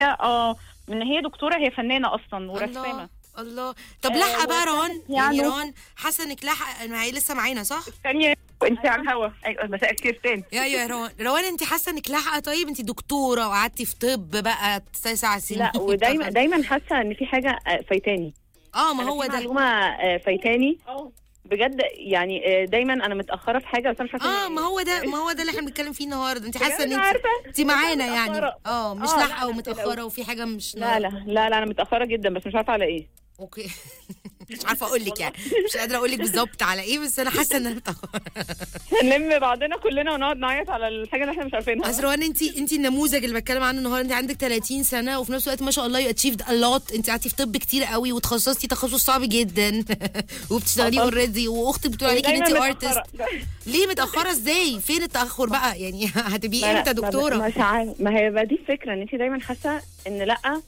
اه ان هي دكتوره هي فنانه اصلا ورسامه الله الله طب آه، لاحقه بقى وكانت روان يعني يعني- روان حاسه انك لاحقه ما هي لسه معانا صح؟ ثانيه انت على الهوا ايوه مساء الخير تاني يا يا روان روان انت حاسه انك لاحقه طيب انت دكتوره وقعدتي في طب بقى تسع سنين لا ودايما دايما حاسه ان في حاجه آه، فايتاني اه ما أنا هو في ده معلومه آه، فايتاني اه بجد يعني آه، دايما انا متاخره في حاجه بس انا مش عارفه اه إيه. ما هو ده ما هو ده اللي احنا بنتكلم فيه النهارده انت حاسه ان أنا انت عارفة. انت معانا يعني متأخرة. اه مش آه، لا، لاحقه لا، ومتاخره وفي حاجه مش لا لا لا لا انا متاخره جدا بس مش عارفه على ايه اوكي مش عارفه اقول لك يعني مش قادره اقول لك بالظبط على ايه بس انا حاسه ان انا متاخره نلم بعضنا كلنا ونقعد نعيط على الحاجه اللي احنا مش عارفينها اصل روان انت انت النموذج اللي بتكلم عنه النهارده انت عندك 30 سنه وفي نفس الوقت ما شاء الله يو اتشيفد ا لوت انت قعدتي في طب كتير قوي وتخصصتي تخصص صعب جدا وبتشتغليه آه. اوريدي واختك بتقول عليكي ان دايماً انت متأخرة. ارتست ليه متاخره ازاي فين التاخر بقى يعني هتبقي ما- امتى ما- دكتوره مش عارف ما هي بقى دي الفكره ان انت دايما حاسه ان لا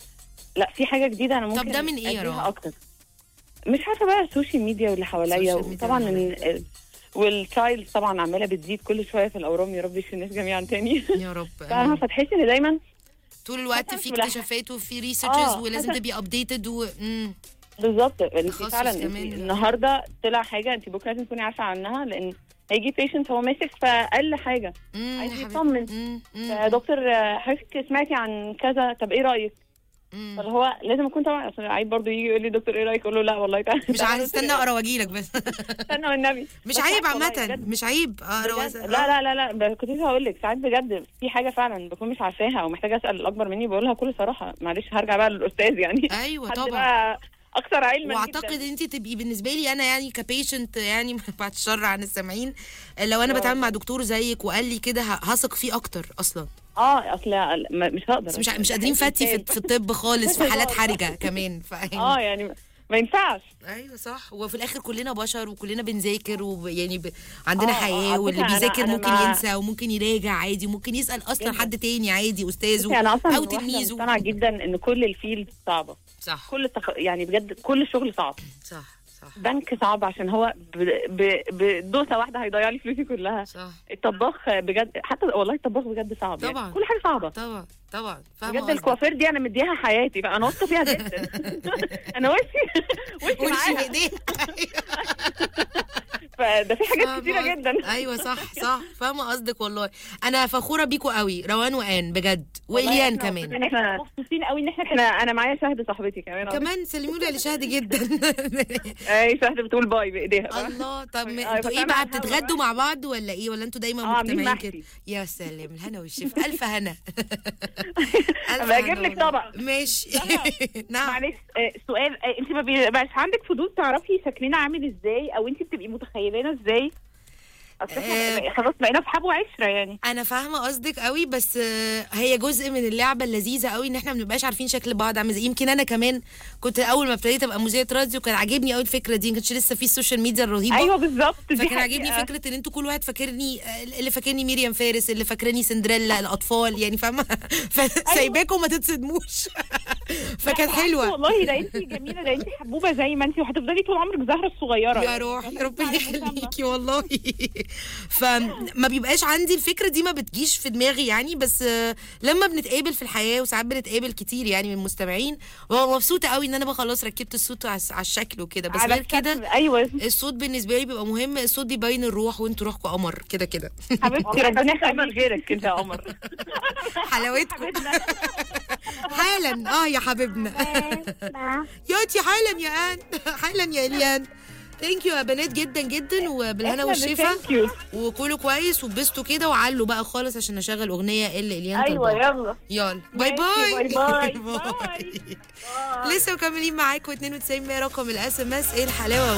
لا في حاجه جديده انا ممكن ده من إيه يا أديها رنا؟ اكتر مش عارفه بقى السوشيال ميديا واللي حواليا السوشيال ميديا وطبعا واللي ال- والترايلز طبعا عماله بتزيد كل شويه في الاورام يا رب يشفي الناس جميعا تاني يا رب فاهمه فتحسي ان دايما طول الوقت حاسة في بلا- اكتشافات وفي ريسيرشز آه، ولازم حاسة- تبقي ابديتد و مم. بالظبط انت تخصص فعلا انت كمان. النهارده طلع حاجه انت بكره لازم تكوني عارفه عنها لان هيجي بيشنت هو ماسك في اقل حاجه مم، عايز يا حبيبتي. يطمن. مم، مم، يا دكتور آه، حضرتك سمعتي عن كذا طب ايه رايك مم. فاللي هو لازم اكون طبعا اصل عيب برضه يجي يقول لي دكتور ايه رايك اقول له لا والله تعالى مش عايز استنى اقرا واجيلك بس استنى والنبي مش بس عيب لا والله عامة بجد- مش عيب اقرا بجد. وأس- لا لا لا لا ب- كنت لسه هقول لك ساعات بجد في حاجه فعلا بكون مش عارفاها او محتاجه اسال الاكبر مني بقولها بكل صراحه معلش هرجع بقى للاستاذ يعني ايوه حد طبعا بقى اكثر علما واعتقد جداً. انت تبقي بالنسبه لي انا يعني كبيشنت يعني بعد الشر عن السامعين لو انا آه. بتعامل مع دكتور زيك وقال لي كده ه- هثق فيه اكتر اصلا اه اصل ما- مش هقدر بس مش مش قادرين فتي في, في الطب خالص في حالات حرجه كمان ف اه يعني ما ينفعش ايوه صح وفي الاخر كلنا بشر وكلنا بنذاكر ويعني ب... عندنا آه، حياه على واللي فكرة أنا- بيذاكر أنا ممكن مع- ينسى وممكن يراجع عادي وممكن يسال اصلا جداً. حد تاني عادي استاذه بصي انا اصلا او واحدة تلميذه مقتنعه جدا ان كل الفيلد صعبه صح كل التخ... يعني بجد كل الشغل صعب صح صح بنك صعب عشان هو ب... ب... بدوسه واحده هيضيع لي فلوسي كلها صح الطباخ بجد حتى والله الطباخ بجد صعب طبعاً. يعني كل حاجه صعبه طبعا طبعا فاهمه بجد قصدك. الكوافير دي انا مديها حياتي بقى انا واثقه فيها جدا انا وشي وشي وشي معاها بايديه فده في حاجات فاهمة كتيره قصدك. جدا ايوه صح صح فاهمه قصدك والله انا فخوره بيكوا قوي روان وان بجد والله واليان إحنا- كمان احنا مبسوطين قوي ان احنا احنا انا معايا شهد صاحبتي كمان كمان سلموا لي لشهد جدا اي شهد بتقول باي بايديها بقى. الله طب م- أيوة، انتوا بس ايه أنا بقى عارفة بتتغدوا مع بعض ولا ايه ولا انتوا دايما اه عاملين مجتمعين محشي. كده يا سلام الهنا والشفا الف هنا ألف أبقى أجيب هنا لك والله. طبق. ماشي نعم معلش آه، سؤال آه، انت ما بيبقاش عندك فضول تعرفي شكلنا عامل ازاي او انت بتبقي متخيلانا ازاي اصل احنا آه. خلاص بقينا اصحاب وعشره يعني انا فاهمه قصدك قوي بس آه، هي جزء من اللعبه اللذيذه قوي ان احنا ما بنبقاش عارفين شكل بعض عامل ازاي يمكن انا كمان كنت اول ما ابتديت ابقى مذيعه راديو كان عاجبني قوي الفكره دي ما كانش لسه في السوشيال ميديا الرهيبه ايوه بالظبط دي فكان حقيقة. عاجبني فكره ان انتوا كل واحد فاكرني آه، اللي فاكرني ميريام فارس اللي فاكراني سندريلا الاطفال يعني فاهمه فسايباكم ما تتصدموش فكانت حلوه والله ده انت جميله ده انت حبوبه زي ما انت وهتفضلي طول عمرك زهره الصغيره يا روحي ربنا يخليكي والله فما بيبقاش عندي الفكره دي ما بتجيش في دماغي يعني بس آه، لما بنتقابل في الحياه وساعات بنتقابل كتير يعني من المستمعين ببقى مبسوطه قوي ان انا بقى خلاص ركبت الصوت على على الشكل وكده بس على غير كده الشكل. ايوه الصوت بالنسبه لي بيبقى مهم الصوت بيبين الروح وانتوا روحكم قمر كده كده حبيبتي ربنا يخليك يخليك غيرك انت يا قمر حلاوتكم حالا اه يا حبيبنا ياتي حالا يا ان حالا يا اليان ثانك يو يا بنات جدا جدا وبالهنا والشفا ثانك يو وكلوا كويس واتبسطوا كده وعلوا بقى خالص عشان اشغل اغنيه اللي اليان ايوه طالباها. يلا يلا باي ماشي، باي باي باي. باي. لسه مكملين معاكم 92 رقم الاس ام اس ايه الحلاوه